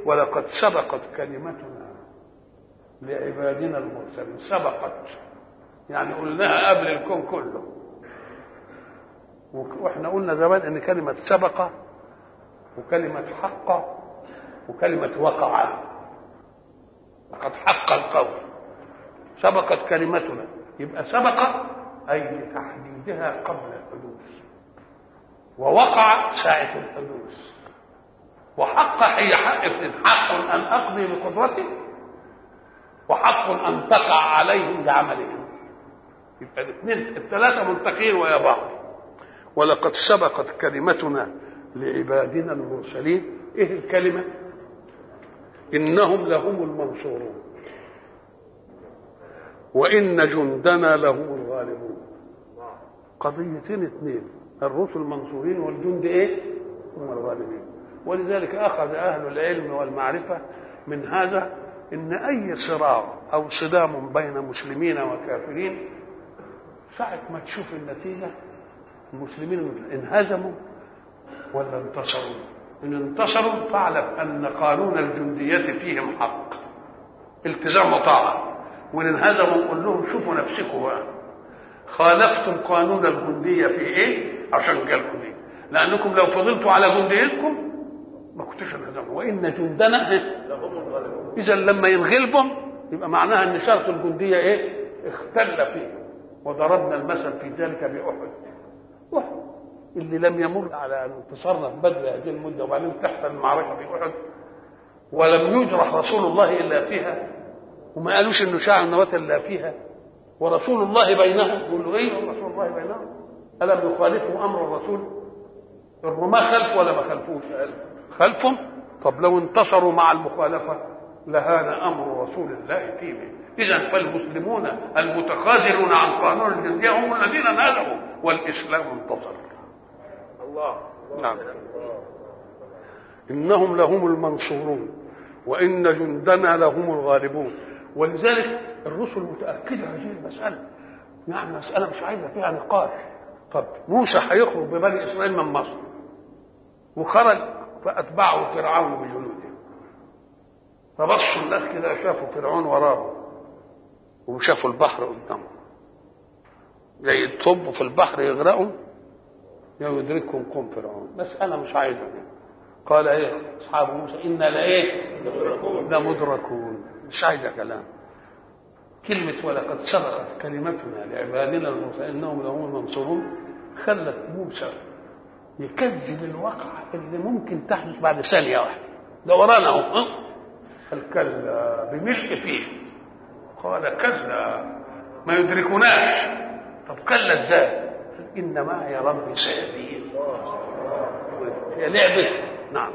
ولقد سبقت كلمتنا لعبادنا المرسلين سبقت يعني قلناها قبل الكون كله واحنا قلنا زمان ان كلمه سبق وكلمه حق وكلمه وقع لقد حق القول سبقت كلمتنا يبقى سبق اي لتحديدها قبل الحدوث ووقع ساعه الحدوث وحق هي حق حق ان اقضي بقدرتي وحق ان تقع عليهم بعملهم يبقى الاثنين الثلاثه ملتقين ويا بعض ولقد سبقت كلمتنا لعبادنا المرسلين ايه الكلمه انهم لهم المنصورون وان جندنا لهم الغالبون قضيتين اثنين الرسل منصورين والجند ايه هم الغالبين ولذلك اخذ اهل العلم والمعرفه من هذا ان اي صراع او صدام بين مسلمين وكافرين ساعة ما تشوف النتيجة المسلمين انهزموا ولا انتصروا إن انتصروا فاعلم أن قانون الجندية فيهم حق التزام وطاعة وإن انهزموا قل لهم شوفوا نفسكم بقى خالفتم قانون الجندية في إيه عشان جالكم دي لأنكم لو فضلتوا على جنديتكم ما كنتوش انهزموا وإن جندنا إذا لما ينغلبهم يبقى معناها إن شرط الجندية إيه اختل فيه وضربنا المثل في ذلك بأحد أحد اللي لم يمر على انتصارنا في بدر هذه المدة وبعدين تحت المعركة في أحد ولم يجرح رسول الله إلا فيها وما قالوش إنه شاع النواة إلا فيها ورسول الله بينهم يقول له إيه رسول الله بينهم ألم يخالفوا أمر الرسول الرماة خلفوا ولا ما خلفوش خلفهم طب لو انتصروا مع المخالفة لهان أمر رسول الله فيهم إذا فالمسلمون المتخاذلون عن قانون الجندية هم الذين نالوا والإسلام انتصر الله نعم إنهم لهم المنصورون وإن جندنا لهم الغالبون ولذلك الرسل متأكدة هذه المسألة يعني مسألة مش عايزة فيها نقاش طب موسى هيخرج ببني إسرائيل من مصر وخرج فأتبعه فرعون بجنوده فبصوا الناس كده شافوا فرعون وراه وشافوا البحر قدامهم يا يطبوا في البحر يغرقوا يا يدركهم قوم فرعون بس انا مش عايزه قال ايه اصحاب موسى انا لايه لمدركون مش عايزه كلام كلمة ولقد سبقت كلمتنا لعبادنا المرسلين انهم لهم المنصورون خلت موسى يكذب الواقع اللي ممكن تحدث بعد ثانية واحدة ده ورانا اهو قال كلا بملء فيه قال كلا ما يدركوناش طب كلا ازاي ان معي ربي سيهدين هي لعبه نعم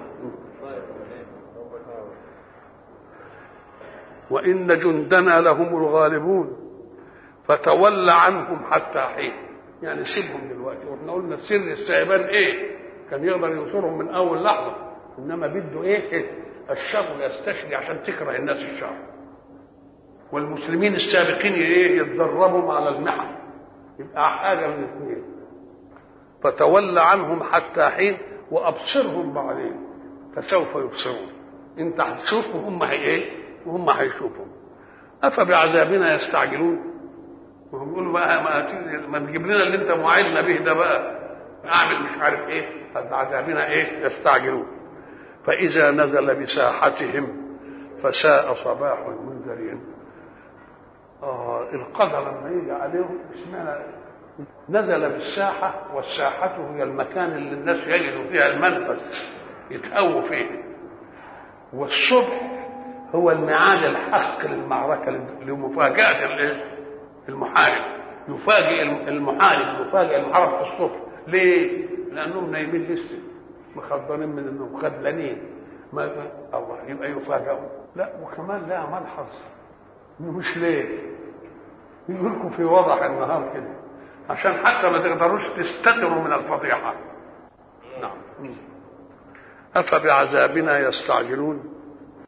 وان جندنا لهم الغالبون فتول عنهم حتى حين يعني سيبهم دلوقتي واحنا قلنا سر السيبان ايه كان يقدر ينصرهم من اول لحظه انما بده ايه الشر يستشري عشان تكره الناس الشر والمسلمين السابقين ايه يتدربوا على المحن يبقى حاجه من الاثنين فتول عنهم حتى حين وابصرهم بعدين فسوف يبصرون انت هتشوفهم هم هي ايه وهم هيشوفوا افبعذابنا يستعجلون وهم يقولوا بقى ما, ما تجيب لنا اللي انت موعدنا به ده بقى اعمل مش عارف ايه فبعذابنا ايه يستعجلون فاذا نزل بساحتهم فساء صباح المنذرين آه القدر لما يجي عليهم اسمها نزل بالساحة والساحة هي المكان اللي الناس يجدوا فيها المنفذ يتقووا فيه والصبح هو الميعاد الحق للمعركة لمفاجأة المحارب يفاجئ المحارب يفاجئ المحارب في الصبح ليه؟ لأنهم نايمين لسه مخضرين من النوم خدلانين ما الله يبقى يفاجئوا لا وكمان لا ملحظ مش ليه يقول لكم في وضح النهار كده عشان حتى ما تقدروش تستتروا من الفضيحه نعم أفبعذابنا يستعجلون